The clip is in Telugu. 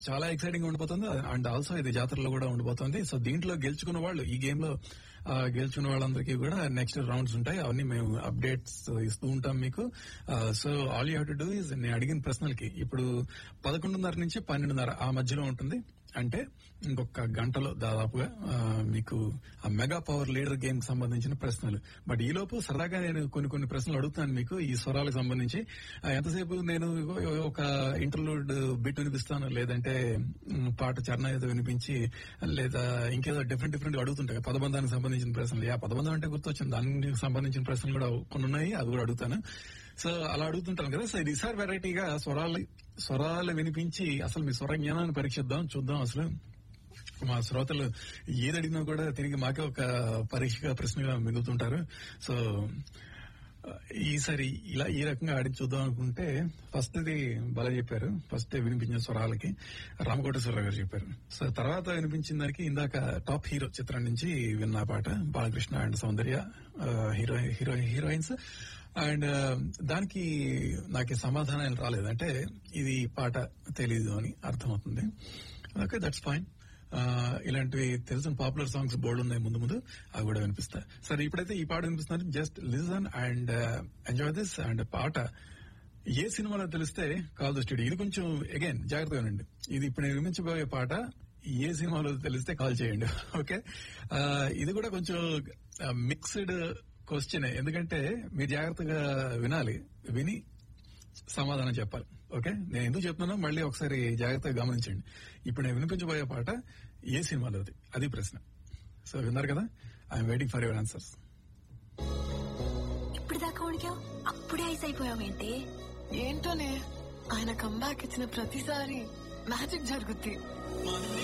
చాలా ఎక్సైటింగ్ ఉండిపోతుంది అండ్ ఆల్సో ఇది జాతరలో కూడా ఉండిపోతుంది సో దీంట్లో గెలుచుకున్న వాళ్ళు ఈ గేమ్ లో ఆ, గెలుచుకున్న వాళ్ళందరికీ కూడా నెక్స్ట్ రౌండ్స్ ఉంటాయి అవన్నీ మేము అప్డేట్స్ ఇస్తూ ఉంటాం మీకు so all you have to do is నేను అడిగిన ప్రశ్నలకి ఇప్పుడు పదకొండున్నర నుంచి పన్నెండున్నర ఆ మధ్యలో ఉంటుంది అంటే ఇంకొక గంటలో దాదాపుగా ఆ, మీకు ఆ మెగా పవర్ లీడర్ గేమ్ కి సంబంధించిన ప్రశ్నలు బట్ ఈ లోపు సరదాగా నేను కొన్ని కొన్ని ప్రశ్నలు అడుగుతాను మీకు ఈ స్వరాలకు సంబంధించి ఆ, ఎంతసేపు నేను ఒక ఇంటర్లూడ్ బిట్ వినిపిస్తాను లేదంటే మ్, పాట చరణ ఏదో వినిపించి లేదా ఇంకేదో డిఫరెంట్ డిఫరెంట్ అడుగుతుంటాయి పదబంధానికి సంబంధించిన ప్రశ్నలు యా పదబంధం అంటే గుర్తొచ్చింది దానికి సంబంధించిన ప్రశ్నలు కూడా కొన్ని ఉన్నాయి అది కూడా అడుగుతాను సో అలా అడుగుతుంటాను కదా సో ఇది ఈసారి వెరైటీగా స్వరాలు స్వరాలు వినిపించి అసలు మీ స్వర జ్ఞానాన్ని పరీక్షిద్దాం చూద్దాం అసలు మా శ్రోతలు ఏది అడిగినా కూడా తిరిగి మాకే ఒక పరీక్షగా ప్రశ్నగా మిగులుతుంటారు సో ఈసారి ఇలా ఈ రకంగా ఆడి చూద్దాం అనుకుంటే ఫస్ట్ ఇది బల చెప్పారు ఫస్ట్ వినిపించిన స్వరాలకి రామకోటేశ్వరరావు గారు చెప్పారు సో తర్వాత వినిపించిన దానికి ఇందాక టాప్ హీరో చిత్రం నుంచి విన్న పాట Balakrishna and Soundarya hero hero heroines and దానికి నాకు సమాధానం రాలేదు అంటే ఇది పాట తెలీదు అని అర్థమవుతుంది ఓకే దట్స్ ఫైన్ ఇలాంటివి తెలిసిన పాపులర్ సాంగ్స్ బోర్డు ఉన్నాయి ముందు ముందు అవి కూడా వినిపిస్తా సరే ఇప్పుడైతే ఈ పాట వినిపిస్తున్నారు just listen and enjoy this and పాట ఏ సినిమాలో తెలిస్తే కాల్ ద స్టూడియో ఇది కొంచెం అగైన్ జాగ్రత్తగా ఉండండి ఇది ఇప్పుడు నేను వినిపించబోయే పాట ఏ సినిమాలో తెలిస్తే కాల్ చేయండి ఓకే ఇది కూడా కొంచెం మిక్స్డ్ క్వశ్చన్ ఎందుకంటే మీరు జాగ్రత్తగా వినాలి విని సమాధానం చెప్పాలి ఓకే నేను ఎందుకు చెప్తున్నానో మళ్ళీ ఒకసారి జాగ్రత్తగా గమనించండి ఇప్పుడు నేను వినిపించబోయే పాట ఏ సినిమాలోది అది ప్రశ్న సో విన్నారు కదా I'm waiting for your answers ఇప్పుడు దాకా ఉడికావు అప్పుడే ఐస్ అయిపోయావేంటి ఏంటోనే ఆయన కంబ్యాక్ ఇచ్చిన ప్రతిసారి మ్యాజిక్ జరుగుద్ది